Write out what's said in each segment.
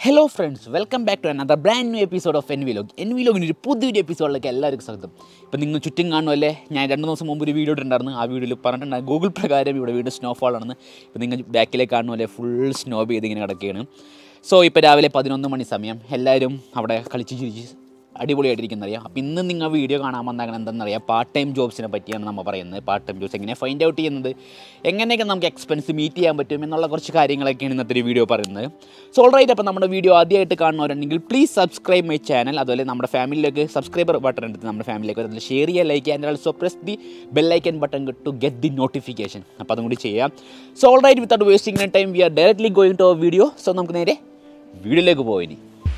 hello friends welcome back to another brand new episode of N vlog N വിലോഗിന് ഒരു പുതിയൊരു എപ്പിസോഡിലേക്ക് എല്ലാവർക്കും സ്വാഗതം ഇപ്പം നിങ്ങൾ ചുറ്റും കാണുമല്ലേ ഞാൻ രണ്ട് ദിവസം മുമ്പ് ഒരു വീഡിയോ ഇട്ടുണ്ടായിരുന്നു ആ വീഡിയോയിൽ പറഞ്ഞിട്ടുണ്ടായിരുന്നു ഗൂഗിൾ പ്രകാരം ഇവിടെ വീട് സ്നോഫോൾ ആണെന്ന് ഇപ്പം നിങ്ങൾ ബാക്കിലേക്ക് കാണുമല്ലേ ഫുൾ സ്നോ ചെയ്ത് ഇങ്ങനെ കിടക്കുകയാണ് സോ ഇപ്പോൾ രാവിലെ പതിനൊന്ന് മണി സമയം എല്ലാവരും അവിടെ കളിച്ച് ചിരിച്ച് അടിപൊളിയായിട്ടിരിക്കുന്ന അറിയാം അപ്പോൾ ഇന്ന് നിങ്ങൾ വീഡിയോ കാണാൻ വന്നാകണം എന്താണെന്നറിയാം പാർട്ട് ടൈം ജോബ്സിനെ പറ്റിയാണ് നമ്മൾ പറയുന്നത് പാർട്ട് ടൈം ജോബ്സ് എങ്ങനെ ഫൈൻഡ് ഔട്ട് ചെയ്യുന്നത് എങ്ങനെയൊക്കെ നമുക്ക് എക്സ്പെൻസ് മീറ്റ് ചെയ്യാൻ പറ്റും എന്നുള്ള കുറച്ച് കാര്യങ്ങളൊക്കെയാണ് ഇന്നത്തെ ഒരു വീഡിയോ പറയുന്നത് സോ ഓൾറൈറ്റ് അപ്പോൾ നമ്മുടെ വീഡിയോ ആദ്യമായിട്ട് കാണുന്നവരുണ്ടെങ്കിൽ പ്ലീസ് സബ്സ്ക്രൈബ് മൈ ചാനൽ അതുപോലെ നമ്മുടെ ഫാമിലിയിലേക്ക് സബ്സ്ക്രൈബർ ബട്ടൺ എടുത്ത് നമ്മുടെ ഫാമിലിയിലേക്ക് അതിൽ ഷെയർ ചെയ്യുക ലൈക്ക് ചെയ്യുക and also press the bell icon button to get the notification അപ്പോൾ അതും കൂടി ചെയ്യാം so alright without wasting time we are directly going to video സോ നമുക്ക് നേരെ വീഡിയോയിലേക്ക് പോയി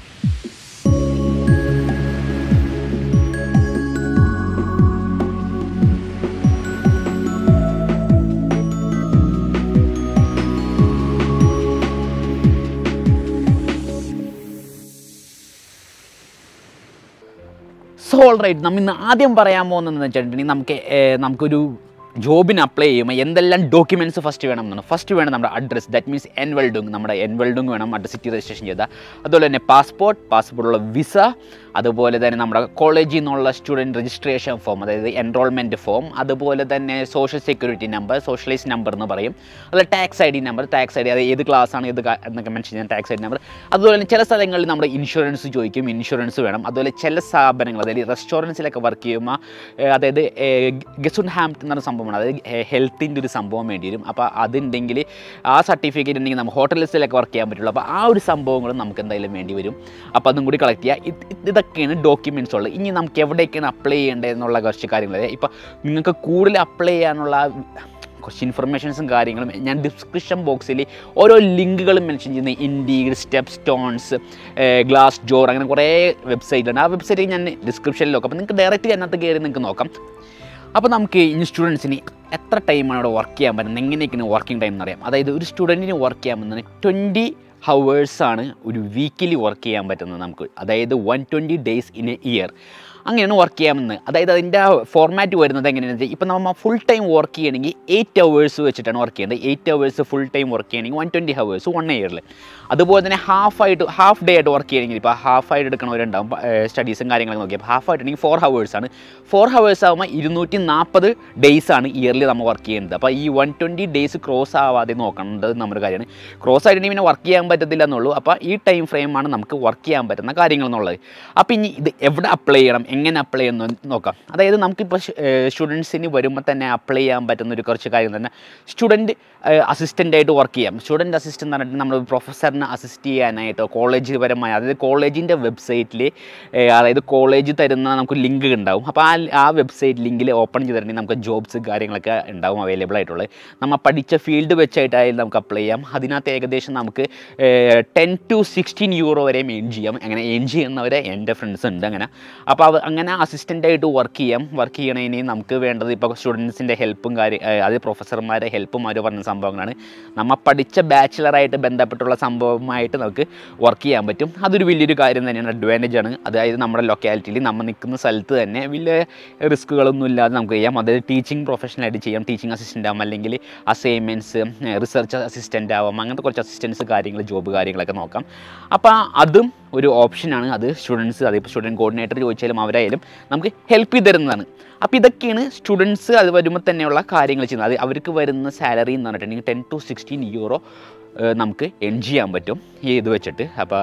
സോ ഓൾ റൈറ്റ് നമ്മൾ ഇന്ന് ആദ്യം പറയാൻ പോകുന്നതെന്ന് വെച്ചിട്ടുണ്ടെങ്കിൽ നമുക്ക് ഏർ, നമുക്കൊരു ജോബിന് അപ്ലൈ ചെയ്യുമ്പോൾ എന്തെല്ലാം ഡോക്യുമെൻറ്റ്സ് ഫസ്റ്റ് വേണം എന്നാണ് ഫസ്റ്റ് വേണം നമ്മുടെ അഡ്രസ്സ് ദാറ്റ് മീൻസ് എൻ വെൽഡുങ് നമ്മുടെ എൻ വെൽഡുങ് വേണം അഡ്രസ് സിറ്റി രജിസ്ട്രേഷൻ ചെയ്താൽ അതുപോലെ തന്നെ പാസ്പോർട്ട് പാസ്പോർട്ടുള്ള വിസ അതുപോലെ തന്നെ നമ്മുടെ കോളേജിൽ നിന്നുള്ള സ്റ്റുഡൻറ്റ് രജിസ്ട്രേഷൻ ഫോം അതായത് എൻറോൾമെൻറ്റ് ഫോം അതുപോലെ തന്നെ social security number socialise number എന്ന് പറയും അതുപോലെ tax I D number tax I D അത് ഏത് class ആണ് ഏത് ക- എന്നൊക്കെ മെൻഷൻ ചെയ്യാൻ ടാക്സ് ഐ ഡി നമ്പർ അതുപോലെ തന്നെ ചില സ്ഥലങ്ങളിൽ നമ്മുടെ ഇൻഷുറൻസ് ചോദിക്കും ഇൻഷുറൻസ് വേണം അതുപോലെ ചില സ്ഥാപനങ്ങൾ അതായത് റെസ്റ്റോറൻറ്റ്സിലൊക്കെ വർക്ക് ചെയ്യുമ്പോൾ ഏഹ്, അതായത് ഗസുൺ ഹാംപ്റ്റൺ എന്ന സംഭവമാണ് അതായത് ഹെൽത്തിൻ്റെ ഒരു സംഭവം വേണ്ടി വരും അപ്പോൾ അതുണ്ടെങ്കിൽ ആ സർട്ടിഫിക്കറ്റ് ഉണ്ടെങ്കിൽ നമുക്ക് ഹോട്ടൽസിലൊക്കെ വർക്ക് ചെയ്യാൻ പറ്റുള്ളൂ അപ്പോൾ ആ ഒരു സംഭവങ്ങളും നമുക്ക് എന്തായാലും വേണ്ടി വരും അപ്പോൾ അതും കൂടി കളക്ട് ചെയ്യുക ഇത് ഇത് ഇതൊക്കെയാണ് ഡോക്യുമെൻറ്റ്സ് ഉള്ളത് ഇനി നമുക്ക് എവിടേക്കാണ് അപ്ലൈ ചെയ്യേണ്ടത് എന്നുള്ള കുറച്ച് കാര്യങ്ങൾ ഇപ്പോൾ നിങ്ങൾക്ക് കൂടുതൽ അപ്ലൈ ചെയ്യാനുള്ള കുറച്ച് ഇൻഫർമേഷൻസും കാര്യങ്ങളും ഞാൻ ഡിസ്ക്രിപ്ഷൻ ബോക്സിൽ ഓരോ ലിങ്കുകളും മെൻഷൻ ചെയ്യുന്ന Indeed step stones Glassdoor അങ്ങനെ കുറേ വെബ്സൈറ്റുണ്ട് ആ വെബ്സൈറ്റ് ഞാൻ ഡിസ്ക്രിപ്ഷനിൽ നോക്കാം അപ്പോൾ നിങ്ങൾക്ക് ഡയറക്റ്റ് അതിനകത്ത് കയറി നിങ്ങൾക്ക് നോക്കാം അപ്പോൾ നമുക്ക് ഇനി സ്റ്റുഡൻസിന് എത്ര ടൈമാണ് ഇവിടെ വർക്ക് ചെയ്യാൻ പറ്റുന്നത് എങ്ങനെയൊക്കെയാണ് വർക്കിംഗ് ടൈം എന്ന് അറിയാം അതായത് ഒരു സ്റ്റുഡൻറ്റിന് വർക്ക് ചെയ്യാൻ പറ്റുന്നത് ട്വൻറ്റി ഹവേഴ്സാണ് ഒരു വീക്കിലി വർക്ക് ചെയ്യാൻ പറ്റുന്നത് നമുക്ക് അതായത് one twenty days in a year അങ്ങനെയാണ് വർക്ക് ചെയ്യാമെന്ന് അതായത് അതിൻ്റെ ഫോർമാറ്റ് വരുന്നത് എങ്ങനെയാണെന്ന് വെച്ചാൽ ഇപ്പം നമ്മൾ ഫുൾ ടൈം വർക്ക് ചെയ്യണമെങ്കിൽ എയ്റ്റ് ഹവേഴ്സ് വെച്ചിട്ടാണ് വർക്ക് ചെയ്യേണ്ടത് eight hours full time work ചെയ്യണമെങ്കിൽ വൺ ട്വൻറ്റി ഹവേഴ്സ് വൺ ഇയറിൽ അതുപോലെ തന്നെ ഹാഫ് ആയിട്ട് ഹാഫ് ഡേ ആയിട്ട് വർക്ക് ചെയ്യണമെങ്കിൽ ഇപ്പോൾ ഹാഫ് ആയിട്ട് എടുക്കണവരുണ്ടാവും സ്റ്റഡീസും കാര്യങ്ങളൊക്കെ നോക്കിയാൽ ഹാഫ് ആയിട്ടുണ്ടെങ്കിൽ ഫോർ ഹവേഴ്സാണ് ഫോർ ഹവേഴ്സ് ആകുമ്പോൾ ഇരുന്നൂറ്റി നാൽപ്പത് ഡേയ്സ് ആണ് ഇയർലി നമ്മൾ വർക്ക് ചെയ്യുന്നത് അപ്പോൾ ഈ വൺ ട്വൻറ്റി ഡേയ്സ് ക്രോസ് ആവാതെ നോക്കേണ്ടത് നമ്മുടെ കാര്യമാണ് ക്രോസ് ആയിട്ടുണ്ടെങ്കിൽ പിന്നെ വർക്ക് ചെയ്യാൻ പറ്റത്തില്ല എന്നുള്ളൂ അപ്പോൾ ഈ ടൈം ഫ്രെയിമാണ് നമുക്ക് വർക്ക് ചെയ്യാൻ പറ്റുന്ന കാര്യങ്ങൾ എന്നുള്ളത് അപ്പോൾ ഇനി ഇത് എവിടെ അപ്ലൈ ചെയ്യണം എങ്ങനെ അപ്ലൈ ചെയ്യുന്നു നോക്കാം അതായത് നമുക്കിപ്പോൾ സ്റ്റുഡൻസിന് വരുമ്പോൾ തന്നെ അപ്ലൈ ചെയ്യാൻ പറ്റുന്ന ഒരു കുറച്ച് കാര്യം തന്നെ സ്റ്റുഡൻറ്റ് അസിസ്റ്റൻ്റ് ആയിട്ട് വർക്ക് ചെയ്യാം സ്റ്റുഡൻറ്റ് അസിസ്റ്റൻ്റ് എന്ന് പറഞ്ഞിട്ട് നമ്മൾ പ്രൊഫസറിനെ അസിസ്റ്റ് ചെയ്യാനായിട്ടോ കോളേജ് പരമായ അതായത് കോളേജിൻ്റെ വെബ്സൈറ്റിൽ അതായത് കോളേജ് തരുന്ന നമുക്ക് ലിങ്ക് ഉണ്ടാവും അപ്പോൾ ആ ആ വെബ്സൈറ്റ് ലിങ്കിൽ ഓപ്പൺ ചെയ്തിട്ടുണ്ടെങ്കിൽ നമുക്ക് ജോബ്സ് കാര്യങ്ങളൊക്കെ ഉണ്ടാവും അവൈലബിൾ ആയിട്ടുള്ളത് നമ്മൾ പഠിച്ച ഫീൽഡ് വെച്ചായിട്ടായാലും നമുക്ക് അപ്ലൈ ചെയ്യാം അതിനകത്ത് ഏകദേശം നമുക്ക് ടെൻ ടു സിക്സ്റ്റീൻ യൂറോ വരെയും ഏൺ ചെയ്യാം അങ്ങനെ ഏൺ ചെയ്യുന്നവരെ എൻ്റെ ഫ്രണ്ട്സ് ഉണ്ട് അങ്ങനെ അപ്പോൾ അവ അങ്ങനെ അസിസ്റ്റൻ്റായിട്ട് വർക്ക് ചെയ്യാം വർക്ക് ചെയ്യണതിന് നമുക്ക് വേണ്ടത് ഇപ്പോൾ സ്റ്റുഡൻസിൻ്റെ ഹെൽപ്പും കാര്യം ഏഹ് അത് പ്രൊഫസർമാരെ ഹെൽപ്പും അവർ പറഞ്ഞ സംഭവങ്ങളാണ് നമ്മൾ പഠിച്ച ബാച്ചിലറായിട്ട് ബന്ധപ്പെട്ടുള്ള സംഭവമായിട്ട് നമുക്ക് വർക്ക് ചെയ്യാൻ പറ്റും അതൊരു വലിയൊരു കാര്യം തന്നെയാണ് അഡ്വാൻറ്റേജ് ആണ് അതായത് നമ്മുടെ ലൊക്കാലിറ്റിയിൽ നമ്മൾ നിൽക്കുന്ന സ്ഥലത്ത് തന്നെ വലിയ റിസ്ക്കുകളൊന്നും ഇല്ലാതെ നമുക്ക് ചെയ്യാം അതായത് ടീച്ചിങ് പ്രൊഫഷണലായിട്ട് ചെയ്യാം ടീച്ചിങ് അസിസ്റ്റൻ്റ് ആവാം അല്ലെങ്കിൽ അസൈൻമെൻറ്റ്സ് റിസർച്ച് അസിസ്റ്റൻ്റ് ആവാം അങ്ങനത്തെ കുറച്ച് അസിസ്റ്റൻസ് കാര്യങ്ങൾ ജോബ് കാര്യങ്ങളൊക്കെ നോക്കാം അപ്പോൾ അതും ഒരു ഓപ്ഷനാണ് അത് സ്റ്റുഡൻസ് അതിപ്പോൾ സ്റ്റുഡൻറ്റ് കോർഡിനേറ്റർ ചോദിച്ചാലും അവരായാലും നമുക്ക് ഹെൽപ്പ് ചെയ്ത് തരുന്നതാണ് അപ്പോൾ ഇതൊക്കെയാണ് സ്റ്റുഡൻസ് അത് വരുമ്പോൾ തന്നെയുള്ള കാര്യങ്ങൾ ചെയ്യുന്നത് അത് അവർക്ക് വരുന്ന സാലറി എന്ന് പറഞ്ഞിട്ടുണ്ടെങ്കിൽ ടെൻ ടു സിക്സ്റ്റീൻ യൂറോ നമുക്ക് എൻ ചെയ്യാൻ പറ്റും ഈ ഇത് വെച്ചിട്ട് അപ്പോൾ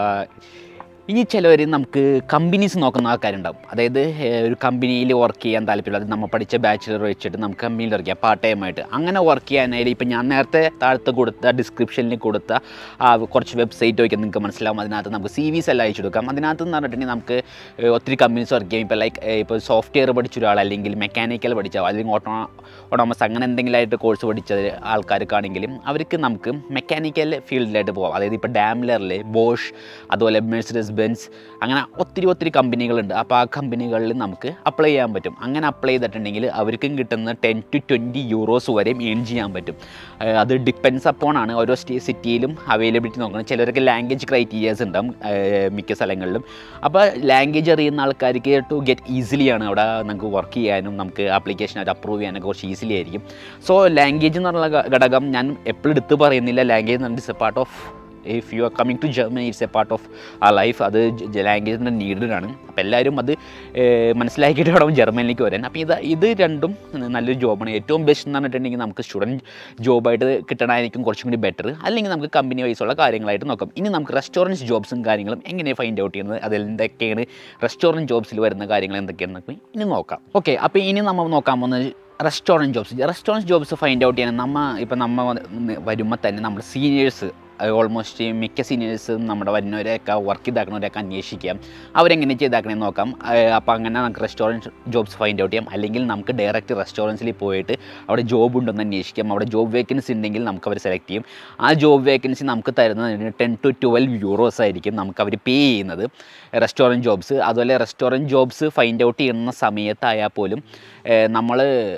ഇനി ചിലവർ നമുക്ക് കമ്പനീസ് നോക്കുന്ന ആൾക്കാരുണ്ടാവും അതായത് ഏഹ്, ഒരു കമ്പനിയിൽ വർക്ക് ചെയ്യാൻ താല്പര്യമില്ല അത് നമ്മൾ പഠിച്ച ബാച്ചിലർ വെച്ചിട്ട് നമുക്ക് കമ്പനിയിൽ വർക്ക് ചെയ്യാം പാർട്ട് ടൈം ആയിട്ട് അങ്ങനെ വർക്ക് ചെയ്യാനായാലും ഇപ്പം ഞാൻ നേരത്തെ താഴത്ത് കൊടുത്ത ഡിസ്ക്രിപ്ഷനിൽ കൊടുത്ത ആ കുറച്ച് വെബ്സൈറ്റ് നോക്കിയാൽ നിങ്ങൾക്ക് മനസ്സിലാവും അതിനകത്ത് നമുക്ക് സി വിസ് എല്ലാം അയച്ചു കൊടുക്കാം അതിനകത്ത് എന്ന് പറഞ്ഞിട്ടുണ്ടെങ്കിൽ നമുക്ക് ഏഹ്, ഒത്തിരി കമ്പനീസ് വർക്ക് ചെയ്യും ഇപ്പോൾ ലൈക്ക് ഇപ്പോൾ സോഫ്റ്റ്വെയർ പഠിച്ച ഒരാൾ അല്ലെങ്കിൽ മെക്കാനിക്കൽ പഠിച്ച അല്ലെങ്കിൽ ഓട്ടോ ഓട്ടോമസ് അങ്ങനെ എന്തെങ്കിലും ആയിട്ട് കോഴ്സ് പഠിച്ച ആൾക്കാർക്കാണെങ്കിലും അവർക്ക് നമുക്ക് മെക്കാനിക്കൽ ഫീൽഡിലായിട്ട് പോകാം അതായത് ഇപ്പോൾ ഡാംലറിൽ ബോഷ് അതുപോലെ മെഴ്സിഡസ് ബെൻസ് അങ്ങനെ ഒത്തിരി ഒത്തിരി കമ്പനികളുണ്ട് അപ്പോൾ ആ കമ്പനികളിൽ നമുക്ക് അപ്ലൈ ചെയ്യാൻ പറ്റും അങ്ങനെ അപ്ലൈ ചെയ്തിട്ടുണ്ടെങ്കിൽ അവർക്കും കിട്ടുന്ന ടെൻ ടു ട്വൻറ്റി യൂറോസ് വരെയും ഏൺ ചെയ്യാൻ പറ്റും ഏഹ് അത് ഡിപ്പെൻസ് അപ്പോൺ ആണ് ഓരോ സ്റ്റേ സിറ്റിയിലും അവൈലബിലിറ്റി നോക്കണം ചിലർക്ക് ലാംഗ്വേജ് ക്രൈറ്റീരിയാസ് ഉണ്ടാവും ഏഹ് മിക്ക സ്ഥലങ്ങളിലും അപ്പോൾ ലാംഗ്വേജ് അറിയുന്ന ആൾക്കാർക്ക് ടു ഗെറ്റ് ഈസിലി ആണ് അവിടെ നമുക്ക് വർക്ക് ചെയ്യാനും നമുക്ക് ആപ്ലിക്കേഷൻ അത് അപ്രൂവ് ചെയ്യാനൊക്കെ കുറച്ച് ഈസിലി ആയിരിക്കും സോ ലാംഗ്വേജ് എന്നുള്ള ഘ- ഘടകം ഞാൻ എപ്പോഴും എടുത്ത് പറയുന്നില്ല ലാംഗ്വേജ് എന്ന് പറഞ്ഞിട്ട് part of if you are coming to Germany it's a part of a life അത് ലാംഗ്വേജിൻ്റെ നീഡഡ് ആണ് അപ്പോൾ എല്ലാവരും അത് ഏഹ്, മനസ്സിലാക്കിയിട്ട് വേണം ജർമ്മനിലേക്ക് വരാൻ അപ്പോൾ ഇത് ഇത് രണ്ടും നല്ലൊരു ജോബാണ് ഏറ്റവും ബെസ്റ്റ് എന്ന് പറഞ്ഞിട്ടുണ്ടെങ്കിൽ നമുക്ക് സ്റ്റുഡൻറ്റ് ജോബായിട്ട് കിട്ടണമായിരിക്കും കുറച്ചും കൂടി ബെറ്റർ അല്ലെങ്കിൽ നമുക്ക് കമ്പനി വൈസുള്ള കാര്യങ്ങളായിട്ട് നോക്കാം ഇനി നമുക്ക് റെസ്റ്റോറൻറ്റ് ജോബ്സും കാര്യങ്ങളും എങ്ങനെ ഫൈൻഡ് ഔട്ട് ചെയ്യുന്നത് അതിൽ എന്തൊക്കെയാണ് റെസ്റ്റോറൻറ്റ് ജോബ്സിൽ വരുന്ന കാര്യങ്ങൾ എന്തൊക്കെയാണെന്ന് നമുക്ക് ഇനി നോക്കാം ഓക്കെ അപ്പോൾ ഇനി നമ്മൾ നോക്കാൻ പോകുന്നത് restaurant jobs restaurant jobs find out ചെയ്യാൻ നമ്മ ഇപ്പം നമ്മ വരുമ്പോൾ തന്നെ നമ്മുടെ സീനിയേഴ്സ് ഓൾമോസ്റ്റ് മിക്ക സീനിയേഴ്സും നമ്മുടെ വരുന്നവരെയൊക്കെ വർക്ക് ചെയ്താക്കണവരെയൊക്കെ അന്വേഷിക്കാം അവരെങ്ങനെ ചെയ്താക്കണമെന്ന് നോക്കാം അപ്പോൾ അങ്ങനെ നമുക്ക് റെസ്റ്റോറൻറ്റ് ജോബ്സ് ഫൈൻഡ് ഔട്ട് ചെയ്യാം അല്ലെങ്കിൽ നമുക്ക് ഡയറക്റ്റ് റെസ്റ്റോറൻറ്റ്സിൽ പോയിട്ട് അവിടെ ജോബ് ഉണ്ടെന്ന് അന്വേഷിക്കാം അവിടെ ജോബ് വേക്കൻസി ഉണ്ടെങ്കിൽ നമുക്ക് അവർ സെലക്ട് ചെയ്യും ആ ജോബ് വേക്കൻസി നമുക്ക് തരുന്നത് ടെൻ ടു ട്വൽവ് യൂറോസ് ആയിരിക്കും നമുക്ക് അവർ പേ ചെയ്യുന്നത് റെസ്റ്റോറൻറ്റ് ജോബ്സ് അതുപോലെ റെസ്റ്റോറൻറ്റ് ജോബ്സ് ഫൈൻഡ് ഔട്ട് ചെയ്യുന്ന സമയത്തായാൽ പോലും നമ്മൾ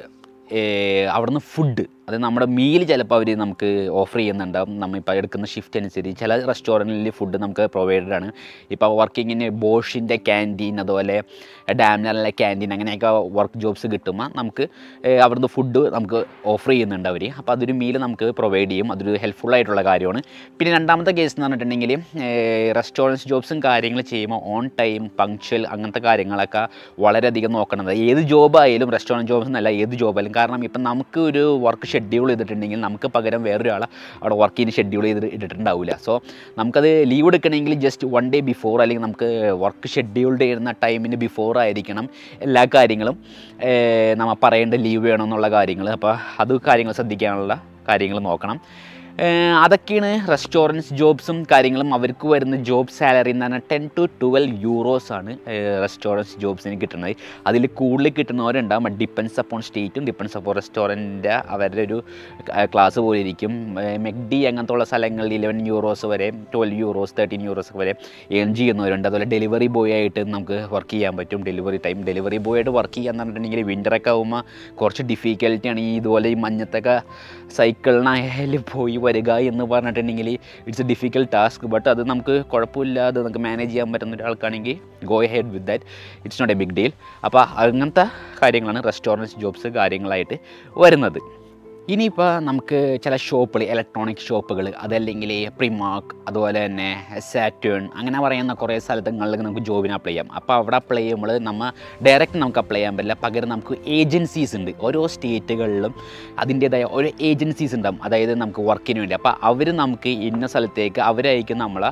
അവിടുന്ന് ഫുഡ് അത് നമ്മുടെ മീൽ ചിലപ്പോൾ അവർ നമുക്ക് ഓഫർ ചെയ്യുന്നുണ്ടാവും നമ്മൾ ഇപ്പോൾ എടുക്കുന്ന ഷിഫ്റ്റ് അനുസരിച്ച് ചില റെസ്റ്റോറൻറ്റിൽ ഫുഡ് നമുക്ക് പ്രൊവൈഡഡ് ആണ് ഇപ്പോൾ വർക്കിങ്ങിന് ബോഷിൻ്റെ ക്യാൻറ്റീൻ അതുപോലെ ഡാമിലെ ക്യാൻറ്റീൻ അങ്ങനെയൊക്കെ വർക്ക് ജോബ്സ് കിട്ടുമ്പോൾ നമുക്ക് ഏഹ്, അവിടുന്ന് ഫുഡ് നമുക്ക് ഓഫർ ചെയ്യുന്നുണ്ട് അവർ അപ്പോൾ അതൊരു മീൽ നമുക്ക് പ്രൊവൈഡ് ചെയ്യും അതൊരു ഹെൽപ്ഫുൾ ആയിട്ടുള്ള കാര്യമാണ് പിന്നെ രണ്ടാമത്തെ കേസ് എന്ന് പറഞ്ഞിട്ടുണ്ടെങ്കിൽ റെസ്റ്റോറൻറ്റ്സ് ജോബ്സും കാര്യങ്ങൾ ചെയ്യുമ്പോൾ ഓൺ ടൈം പങ്ക്ച്വൽ അങ്ങനത്തെ കാര്യങ്ങളൊക്കെ വളരെയധികം നോക്കണത് ഏത് ജോബായാലും റെസ്റ്റോറൻറ്റ് ജോബ്സ് എന്നല്ല ഏത് ജോബായാലും കാരണം ഇപ്പം നമുക്ക് ഒരു വർക്ക് ഷെഡ്യൂൾ ചെയ്തിട്ടുണ്ടെങ്കിൽ നമുക്ക് പകരം വേറൊരാളെ അവിടെ വർക്ക് ചെയ്യുന്ന ഷെഡ്യൂൾ ചെയ്ത് ഇട്ടിട്ടുണ്ടാവില്ല സോ നമുക്കത് ലീവ് എടുക്കണമെങ്കിൽ ജസ്റ്റ് വൺ ഡേ ബിഫോർ അല്ലെങ്കിൽ നമുക്ക് വർക്ക് ഷെഡ്യൂൾഡ് ചെയ്യുന്ന ടൈമിന് ബിഫോർ ആയിരിക്കണം എല്ലാ കാര്യങ്ങളും ഏഹ്, നമ്മൾ പറയേണ്ട ലീവ് വേണമെന്നുള്ള കാര്യങ്ങൾ അപ്പോൾ അത് കാര്യങ്ങൾ ശ്രദ്ധിക്കാനുള്ള കാര്യങ്ങൾ നോക്കണം ഏഹ് അതൊക്കെയാണ് റെസ്റ്റോറൻറ്റ്സ് ജോബ്സും കാര്യങ്ങളും അവർക്ക് വരുന്ന ജോബ് സാലറി എന്ന് പറഞ്ഞാൽ ടെൻ ടു ട്വൽവ് യൂറോസ് ആണ് റെസ്റ്റോറൻറ്റ്സ് ജോബ്സിന് കിട്ടുന്നത് അതിൽ കൂടുതൽ കിട്ടുന്നവരുണ്ടാകും ഡിപ്പെൻസ് അപ്പോൺ സ്റ്റേറ്റും ഡിപ്പെൻസ് അപ്പോൺ റെസ്റ്റോറൻറ്റിൻ്റെ അവരുടെ ഒരു ക്ലാസ് പോലെ ഇരിക്കും മെക്ഡി അങ്ങനത്തെ ഉള്ള സ്ഥലങ്ങളിൽ ഇലവൻ യൂറോസ് വരെ ട്വൽവ് യൂറോസ് തേർട്ടീൻ യൂറോസ് വരെ ഏൺ ചെയ്യുന്നവരുണ്ട് അതുപോലെ ഡെലിവറി ബോയ് ആയിട്ട് നമുക്ക് വർക്ക് ചെയ്യാൻ പറ്റും ഡെലിവറി ടൈം ഡെലിവറി ബോയ് ആയിട്ട് വർക്ക് ചെയ്യാന്ന് പറഞ്ഞിട്ടുണ്ടെങ്കിൽ വിൻ്ററൊക്കെ ആകുമ്പോൾ കുറച്ച് ഡിഫിക്കൽറ്റിയാണ് ഈ ഇതുപോലെ ഈ മഞ്ഞത്തൊക്കെ സൈക്കിളിനായാലും പോയി വരിക എന്ന് പറഞ്ഞിട്ടുണ്ടെങ്കിൽ it's a difficult task but അത് നമുക്ക് കുഴപ്പമില്ലാതെ നമുക്ക് മാനേജ് ചെയ്യാൻ പറ്റുന്ന ഒരാൾക്കാണെങ്കിൽ go head with that it's not a big deal അപ്പോൾ അങ്ങനത്തെ കാര്യങ്ങളാണ് റെസ്റ്റോറൻറ്റ്സ് ജോബ്സ് കാര്യങ്ങളായിട്ട് വരുന്നത് ഇനിയിപ്പോൾ നമുക്ക് ചില ഷോപ്പുകൾ ഇലക്ട്രോണിക് ഷോപ്പുകൾ അതല്ലെങ്കിൽ പ്രിമാർക്ക് അതുപോലെ തന്നെ സാറ്റേൺ അങ്ങനെ പറയുന്ന കുറേ സ്ഥലങ്ങളിൽ നമുക്ക് ജോബിന് അപ്ലൈ ചെയ്യാം അപ്പോൾ അവിടെ അപ്ലൈ ചെയ്യുമ്പോൾ നമ്മൾ ഡയറക്റ്റ് നമുക്ക് അപ്ലൈ ചെയ്യാൻ പറ്റില്ല പകരം നമുക്ക് ഏജൻസീസ് ഉണ്ട് ഓരോ സ്റ്റേറ്റുകളിലും അതിൻ്റേതായ ഓരോ ഏജൻസീസ് ഉണ്ടാകും അതായത് നമുക്ക് വർക്കിന് വേണ്ടി അപ്പോൾ അവർ നമുക്ക് ഇന്ന സ്ഥലത്തേക്ക് അവരായിരിക്കും നമ്മളെ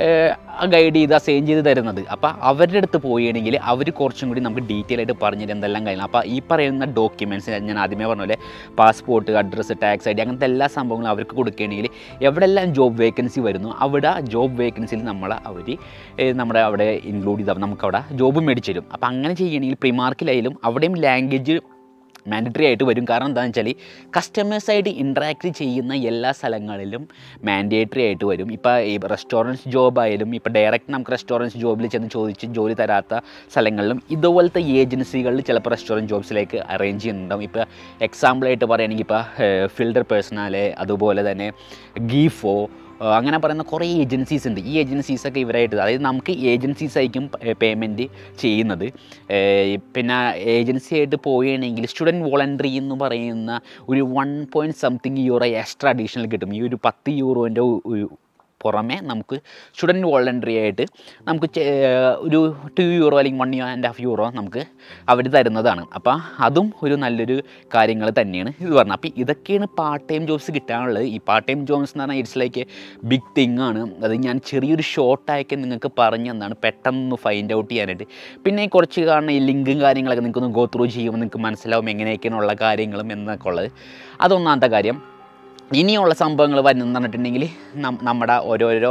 ഗൈഡ് ചെയ്ത് അസൈൻ ചെയ്ത് തരുന്നത് അപ്പോൾ അവരുടെ അടുത്ത് പോവുകയാണെങ്കിൽ അവർ കുറച്ചും കൂടി നമുക്ക് ഡീറ്റെയിൽ ആയിട്ട് പറഞ്ഞിട്ട് എന്തെല്ലാം കാര്യങ്ങൾ അപ്പോൾ ഈ പറയുന്ന ഡോക്യുമെൻറ്റ്സ് ഞാൻ ആദ്യമേ പറഞ്ഞ പോലെ passport address tax I D അങ്ങനത്തെ എല്ലാ സംഭവങ്ങളും അവർക്ക് കൊടുക്കുകയാണെങ്കിൽ എവിടെല്ലാം ജോബ് വേക്കൻസി വരുന്നു അവിടെ ജോബ് വേക്കൻസിയിൽ നമ്മളെ അവർ നമ്മുടെ അവിടെ ഇൻക്ലൂഡ് ചെയ്താൽ നമുക്കവിടെ ജോബ് മേടിച്ച് തരും അപ്പോൾ അങ്ങനെ ചെയ്യുകയാണെങ്കിൽ പ്രിമാർക്കിലായാലും അവിടെയും ലാംഗ്വേജ് മാൻഡറ്ററി ആയിട്ട് വരും കാരണം എന്താണെന്ന് വെച്ചാൽ കസ്റ്റമേഴ്സായിട്ട് ഇൻട്രാക്ട് ചെയ്യുന്ന എല്ലാ സ്ഥലങ്ങളിലും മാൻഡേറ്ററി ആയിട്ട് വരും ഇപ്പോൾ ഈ റെസ്റ്റോറൻറ്റ്സ് ജോബായാലും ഇപ്പോൾ ഡയറക്റ്റ് നമുക്ക് റെസ്റ്റോറൻറ്റ്സ് ജോബിൽ ചെന്ന് ചോദിച്ച് ജോലി തരാത്ത സ്ഥലങ്ങളിലും ഇതുപോലത്തെ ഏജൻസികളിൽ ചിലപ്പോൾ റെസ്റ്റോറൻറ്റ് ജോബ്സിലേക്ക് അറേഞ്ച് ചെയ്യുന്നുണ്ടാവും ഇപ്പോൾ എക്സാമ്പിളായിട്ട് പറയുകയാണെങ്കിൽ ഇപ്പോൾ ഫിൽഡർ പേഴ്സണാലെ അതുപോലെ തന്നെ ഗീഫോ ഏഹ് അങ്ങനെ പറയുന്ന കുറേ ഏജൻസീസ് ഉണ്ട് ഈ ഏജൻസീസൊക്കെ ഇവരായിട്ട് അതായത് നമുക്ക് ഏജൻസീസ് ആയിരിക്കും പേയ്മെൻറ്റ് ചെയ്യുന്നത് ഏഹ് പിന്നെ ഏജൻസി ആയിട്ട് പോവുകയാണെങ്കിൽ സ്റ്റുഡൻറ്റ് വോളണ്ടറി എന്ന് പറയുന്ന ഒരു one point something euro extra additional കിട്ടും ഈ ഒരു പത്ത് യൂറോൻ്റെ ഒരു പുറമെ നമുക്ക് സ്റ്റുഡൻറ്റ് വോളണ്ടറി ആയിട്ട് നമുക്ക് ചെ- ഒരു ടു യൂറോ അല്ലെങ്കിൽ വൺ ആൻഡ് ഹാഫ് യൂറോ നമുക്ക് അവർ തരുന്നതാണ് അപ്പോൾ അതും ഒരു നല്ലൊരു കാര്യങ്ങൾ തന്നെയാണ് ഇത് പറഞ്ഞത് അപ്പോൾ ഇതൊക്കെയാണ് പാർട്ട് ടൈം ജോബ്സ് കിട്ടാനുള്ളത് ഈ പാർട്ട് ടൈം ജോബ്സ് എന്ന് പറഞ്ഞാൽ ഇറ്റ്സ് ലൈക്ക് ബിഗ് തിങ് ആണ് അത് ഞാൻ ചെറിയൊരു ഷോർട്ടാക്കി നിങ്ങൾക്ക് പറഞ്ഞു തന്നാണ് പെട്ടെന്ന് ഫൈൻഡ് ഔട്ട് ചെയ്യാനായിട്ട് പിന്നെ ഈ കുറച്ച് കാണുന്ന ഈ ലിങ്കും കാര്യങ്ങളൊക്കെ നിങ്ങൾക്കൊന്ന് ഗോ ത്രൂ ചെയ്യുമ്പോൾ നിങ്ങൾക്ക് മനസ്സിലാവും എങ്ങനെയൊക്കെയാണുള്ള കാര്യങ്ങളും എന്നൊക്കെ ഉള്ളത് അതൊന്നാമത്തെ കാര്യം ഇനിയുള്ള സംഭവങ്ങൾ വരുന്നതെന്ന് പറഞ്ഞിട്ടുണ്ടെങ്കിൽ നം- നമ്മുടെ ഓരോരോ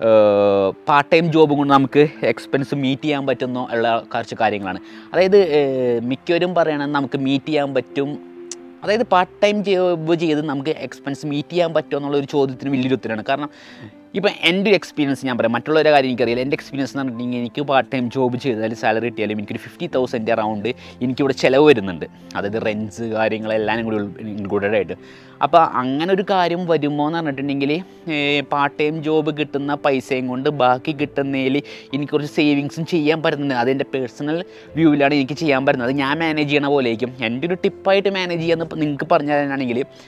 പാർട്ട് ടൈം ജോബും കൊണ്ട് നമുക്ക് എക്സ്പെൻസ് മീറ്റ് ചെയ്യാൻ പറ്റുന്ന ഉള്ള കുറച്ച് കാര്യങ്ങളാണ് അതായത് ഏഹ്, മിക്കവരും പറയണത് നമുക്ക് മീറ്റ് ചെയ്യാൻ പറ്റും അതായത് പാർട്ട് ടൈം ജോബ് ചെയ്ത് നമുക്ക് എക്സ്പെൻസ് മീറ്റ് ചെയ്യാൻ പറ്റുമോ എന്നുള്ള ഒരു ചോദ്യത്തിന് വലിയൊരു ഉത്തരമാണ് കാരണം ഇപ്പം എൻ്റെ ഒരു എക്സ്പീരിയൻസ് ഞാൻ പറയാം മറ്റുള്ളവരുടെ കാര്യം എനിക്കറിയില്ല എൻ്റെ എക്സ്പീരിയൻസ് എന്ന് പറഞ്ഞിട്ടുണ്ടെങ്കിൽ എനിക്ക് പാർട്ട് ടൈം ജോബ് ചെയ്താലും സാലറി കിട്ടിയാലും എനിക്കൊരു ഫിഫ്റ്റി തൗസൻഡ് അറൗണ്ട് എനിക്കിവിടെ ചിലവ് വരുന്നുണ്ട് അതായത് റെൻറ്റ്സ് കാര്യങ്ങളെല്ലാം കൂടി ഇൻക്ലൂഡഡ് ആയിട്ട് അപ്പോൾ അങ്ങനെ ഒരു കാര്യം വരുമോ എന്ന് പറഞ്ഞിട്ടുണ്ടെങ്കിൽ പാർട്ട് ടൈം ജോബ് കിട്ടുന്ന പൈസയും കൊണ്ട് ബാക്കി കിട്ടുന്നതിൽ എനിക്ക് കുറച്ച് സേവിങ്സും ചെയ്യാൻ പറ്റുന്നുണ്ട് അതെൻ്റെ പേഴ്സണൽ വ്യൂവിലാണ് എനിക്ക് ചെയ്യാൻ പറ്റുന്നത് അത് ഞാൻ മാനേജ് ചെയ്യണ പോലെയായിരിക്കും എൻ്റെ ഒരു ടിപ്പായിട്ട് മാനേജ് ചെയ്യാന്ന് നിങ്ങൾക്ക് പറഞ്ഞു തരാനാണെങ്കിൽ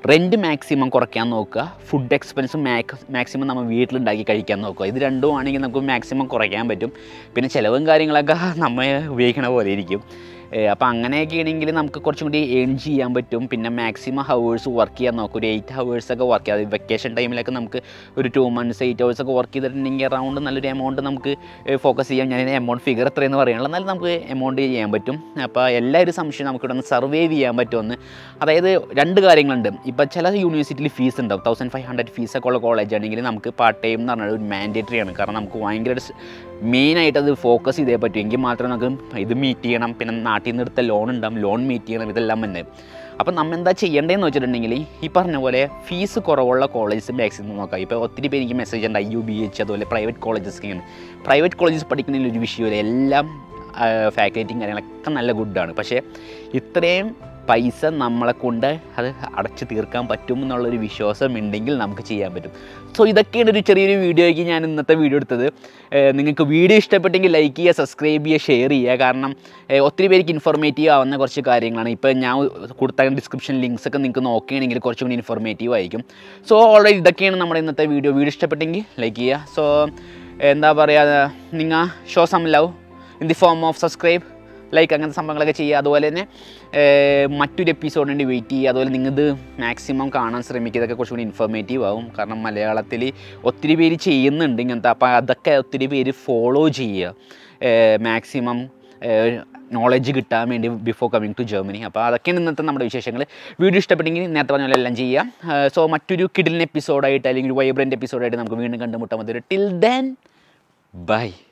റെൻറ്റ് മാക്സിമം കുറയ്ക്കാൻ നോക്കുക ഫുഡ് എക്സ്പെൻസ് മാക്സിമം നമ്മൾ വീട്ടിലുണ്ടാക്കി കഴിക്കാൻ നോക്കുക ഇത് രണ്ടും ആണെങ്കിൽ നമുക്ക് മാക്സിമം കുറയ്ക്കാൻ പറ്റും പിന്നെ ചിലവും കാര്യങ്ങളൊക്കെ നമ്മൾ ഉപയോഗിക്കണ പോലെ ഇരിക്കും അപ്പോൾ അങ്ങനെയൊക്കെ ആണെങ്കിൽ നമുക്ക് കുറച്ചും കൂടി ഏൺ ചെയ്യാൻ പറ്റും പിന്നെ മാക്സിമം ഹവേഴ്സ് വർക്ക് ചെയ്യാൻ നോക്കും ഒരു എയ്റ്റ് ഹവേഴ്സൊക്കെ വർക്ക് ചെയ്യാം വെക്കേഷൻ ടൈമിലൊക്കെ നമുക്ക് ഒരു ടു മന്ത്സ് എയ്റ്റ് ഹവേഴ്സൊക്കെ വർക്ക് ചെയ്തിട്ടുണ്ടെങ്കിൽ അറൗണ്ട് നല്ലൊരു എമൗണ്ട് നമുക്ക് ഫോക്കസ് ചെയ്യാം ഞാൻ എമൗണ്ട് ഫിഗർ എത്രയെന്ന് പറയാനുള്ള എന്നാലും നമുക്ക് എമൗണ്ട് ചെയ്യാൻ പറ്റും അപ്പോൾ എല്ലാവരും സംശയം നമുക്ക് ഇവിടെ നിന്ന് സർവൈവ് ചെയ്യാൻ പറ്റുമെന്ന് അതായത് രണ്ട് കാര്യങ്ങളുണ്ട് ഇപ്പോൾ ചില യൂണിവേഴ്സിറ്റിയിൽ ഫീസ് ഉണ്ടാവും തൗസൻഡ് ഫൈവ് ഹൺഡ്രഡ് ഫീസൊക്കെ ഉള്ള കോളേജ് ആണെങ്കിൽ നമുക്ക് പാർട്ട് ടൈം എന്ന് പറഞ്ഞാൽ ഒരു മാൻഡേറ്ററി ആണ് കാരണം നമുക്ക് ഭയങ്കര മെയിനായിട്ട് അത് ഫോക്കസ് ചെയ്തേ പറ്റൂ എങ്കിൽ മാത്രമേ നമുക്ക് ഇത് മീറ്റ് ചെയ്യണം പിന്നെ നാട്ടിൽ നിന്ന് എടുത്ത ലോൺ ഉണ്ടാവും ലോൺ മീറ്റ് ചെയ്യണം ഇതെല്ലാം തന്നെ അപ്പം നമ്മൾ എന്താ ചെയ്യേണ്ടതെന്ന് വെച്ചിട്ടുണ്ടെങ്കിൽ ഈ പറഞ്ഞ പോലെ ഫീസ് കുറവുള്ള കോളേജസ് മാക്സിമം നോക്കാം ഇപ്പോൾ ഒത്തിരി പേര് എനിക്ക് മെസ്സേജ് ഉണ്ട് ഐ യു ബി എച്ച് അതുപോലെ പ്രൈവറ്റ് കോളേജസ് ഒക്കെയാണ് പ്രൈവറ്റ് കോളേജസ് പഠിക്കുന്നതിൽ ഒരു വിഷയമില്ല എല്ലാം ഫാക്കൽറ്റിയും കാര്യങ്ങളൊക്കെ നല്ല ഗുഡാണ് പക്ഷേ ഇത്രയും പൈസ നമ്മളെ കൊണ്ട് അത് അടച്ചു തീർക്കാൻ പറ്റും എന്നുള്ളൊരു വിശ്വാസം ഉണ്ടെങ്കിൽ നമുക്ക് ചെയ്യാൻ പറ്റും സോ ഇതൊക്കെയാണ് ഒരു ചെറിയൊരു വീഡിയോയ്ക്ക് ഞാൻ ഇന്നത്തെ വീഡിയോ എടുത്തത് ഏഹ് നിങ്ങൾക്ക് വീഡിയോ ഇഷ്ടപ്പെട്ടെങ്കിൽ ലൈക്ക് ചെയ്യുക സബ്സ്ക്രൈബ് ചെയ്യുക ഷെയർ ചെയ്യുക കാരണം ഏഹ് ഒത്തിരി പേർക്ക് ഇൻഫോർമേറ്റീവ് ആവുന്ന കുറച്ച് കാര്യങ്ങളാണ് ഇപ്പോൾ ഞാൻ കൊടുത്ത ഡിസ്ക്രിപ്ഷൻ ലിങ്ക്സ് ഒക്കെ നിങ്ങൾക്ക് നോക്കുകയാണെങ്കിൽ കുറച്ചും കൂടി ഇൻഫോർമേറ്റീവ് ആയിരിക്കും സോ ഓൾറെഡി ഇതൊക്കെയാണ് നമ്മുടെ ഇന്നത്തെ വീഡിയോ വീഡിയോ ഇഷ്ടപ്പെട്ടെങ്കിൽ ലൈക്ക് ചെയ്യുക സോ എന്താ പറയുക നിങ്ങൾ show some love in the form of subscribe like അങ്ങനത്തെ സംഭവങ്ങളൊക്കെ ചെയ്യുക അതുപോലെ തന്നെ ഏർ, മറ്റൊരു എപ്പിസോഡിന് വേണ്ടി വെയിറ്റ് ചെയ്യുക അതുപോലെ നിങ്ങളിത് മാക്സിമം കാണാൻ ശ്രമിക്കുക ഇതൊക്കെ കുറച്ചുകൂടി ഇൻഫോർമേറ്റീവ് ആവും കാരണം മലയാളത്തിൽ ഒത്തിരി പേര് ചെയ്യുന്നുണ്ട് ഇങ്ങനത്തെ അപ്പോൾ അതൊക്കെ ഒത്തിരി പേര് ഫോളോ ചെയ്യുക മാക്സിമം നോളജ് കിട്ടാൻ വേണ്ടി ബിഫോർ കമ്മിങ് ടു ജർമ്മനി അപ്പോൾ അതൊക്കെയാണ് ഇന്നത്തെ നമ്മുടെ വിശേഷങ്ങൾ വീഡിയോ ഇഷ്ടപ്പെട്ടെങ്കിൽ നേരത്തെ പറഞ്ഞ പോലെ എല്ലാം ചെയ്യാം സോ മറ്റൊരു കിഡിലിൻ എപ്പിസോഡായിട്ട് അല്ലെങ്കിൽ ഒരു വൈബ്രൻ്റ് എപ്പിസോഡായിട്ട് നമുക്ക് വീണ്ടും കണ്ടുമുട്ടാൻ മതി ടിൽ ദെൻ ബൈ